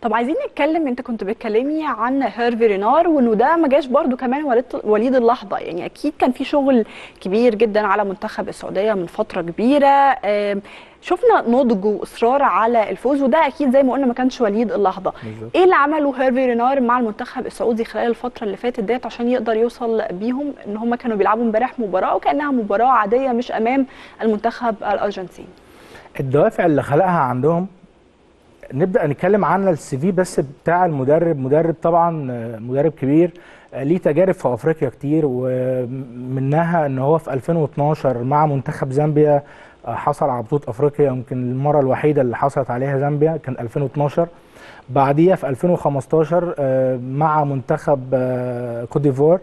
طب عايزين نتكلم انت كنت بتكلمي عن هيرفي رينار وانه ده ما جاش برده كمان وليد وليد اللحظه يعني اكيد كان في شغل كبير جدا على منتخب السعوديه من فتره كبيره آم، شفنا نضج واصرار على الفوز وده اكيد زي ما قلنا ما كانش وليد اللحظه بالظبط. ايه اللي عمله هيرفي رينار مع المنتخب السعودي خلال الفتره اللي فاتت ديت عشان يقدر يوصل بيهم ان هم كانوا بيلعبوا امبارح مباراه وكانها مباراه عاديه مش امام المنتخب الارجنتيني الدوافع اللي خلقها عندهم نبدا نتكلم عن السي في بس بتاع المدرب مدرب طبعا آه، مدرب كبير آه، ليه تجارب في افريقيا كتير ومنها ان هو في 2012 مع منتخب زامبيا آه، حصل على بطوله افريقيا يمكن المره الوحيده اللي حصلت عليها زامبيا كان 2012 بعديها في 2015 آه، مع منتخب آه، كوت ديفوار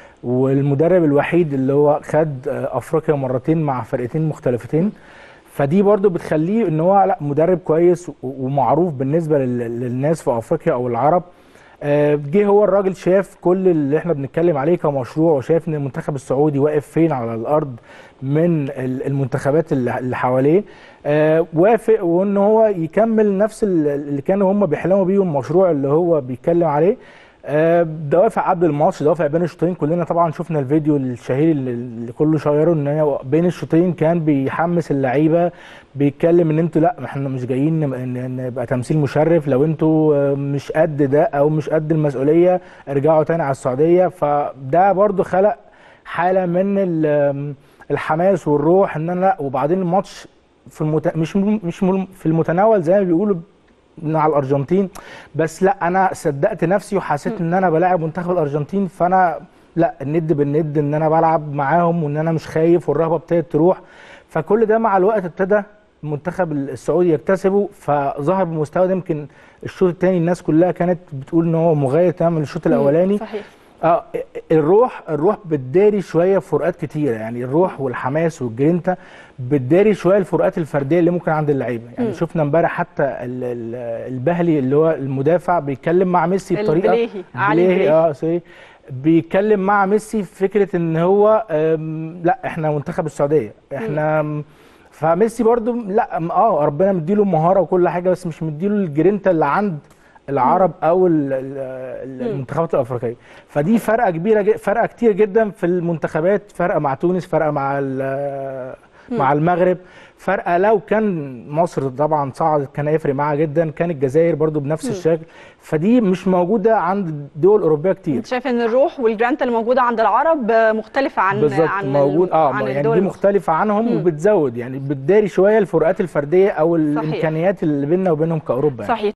والمدرب الوحيد اللي هو خد آه، افريقيا مرتين مع فرقتين مختلفتين فدي برضو بتخليه ان هو لا مدرب كويس و- ومعروف بالنسبه لل- للناس في افريقيا او العرب آه، جه هو الراجل شاف كل اللي احنا بنتكلم عليه كمشروع وشايف ان المنتخب السعودي واقف فين على الارض من ال- المنتخبات اللي اللي حواليه آه، وافق وان هو يكمل نفس ال- اللي كانوا هم بيحلموا بيه المشروع اللي هو بيتكلم عليه آه، دوافع قبل الماتش دوافع بين الشوطين كلنا طبعا شفنا الفيديو الشهير اللي اللي كله شيره ان هي بين الشوطين كان بيحمس اللعيبه بيتكلم ان انتوا لا احنا مش جايين نب- ن- نبقى تمثيل مشرف لو انتوا آه، مش قد ده او مش قد المسؤوليه ارجعوا تاني على السعوديه فده برضو خلق حاله من ال- الحماس والروح ان انا لا وبعدين الماتش في المت... مش م- مش م- في المتناول زي ما بيقولوا من على الارجنتين بس لا انا صدقت نفسي وحسيت ان انا بلاعب منتخب الارجنتين فانا لا الند بالند ان انا بلعب معاهم وان انا مش خايف والرهبه ابتدت تروح فكل ده مع الوقت ابتدى المنتخب السعودي يكتسبه فظهر بمستوى ده يمكن الشوط الثاني الناس كلها كانت بتقول ان هو مغاير تماما للشوط الاولاني صحيح اه الروح الروح بتداري شويه فروقات كتيره يعني الروح والحماس والجرينتا بتداري شويه الفروقات الفرديه اللي ممكن عند اللعيبه يعني مم. شفنا امبارح حتى ال- ال- البهلي اللي هو المدافع بيتكلم مع ميسي بطريقه البليهي، علي بليهي البليهي. اه سوري بيتكلم مع ميسي في فكره ان هو آم، لا احنا منتخب السعوديه احنا م- فميسي برضو لا م- اه ربنا مديله مهاره وكل حاجه بس مش مديله الجرينتا اللي عند العرب او ال- ال- ال- المنتخبات الافريقيه فدي فرقه كبيره ج- فرقه كتير جدا في المنتخبات فرقه مع تونس فرقه مع ال- مع المغرب فرقه لو كان مصر طبعا صعدت كان هيفرق معاها جدا كان الجزائر برضو بنفس الشكل فدي مش موجوده عند دول اوروبيه كتير انت شايف ان الروح والجرانتا اللي موجوده عند العرب مختلفه عن بالظبط عن موجود اه عن يعني الدول دي الأخرى. مختلفه عنهم مم. وبتزود يعني بتداري شويه الفروقات الفرديه او صحيح. الامكانيات اللي بيننا وبينهم كاوروبا يعني. صحيح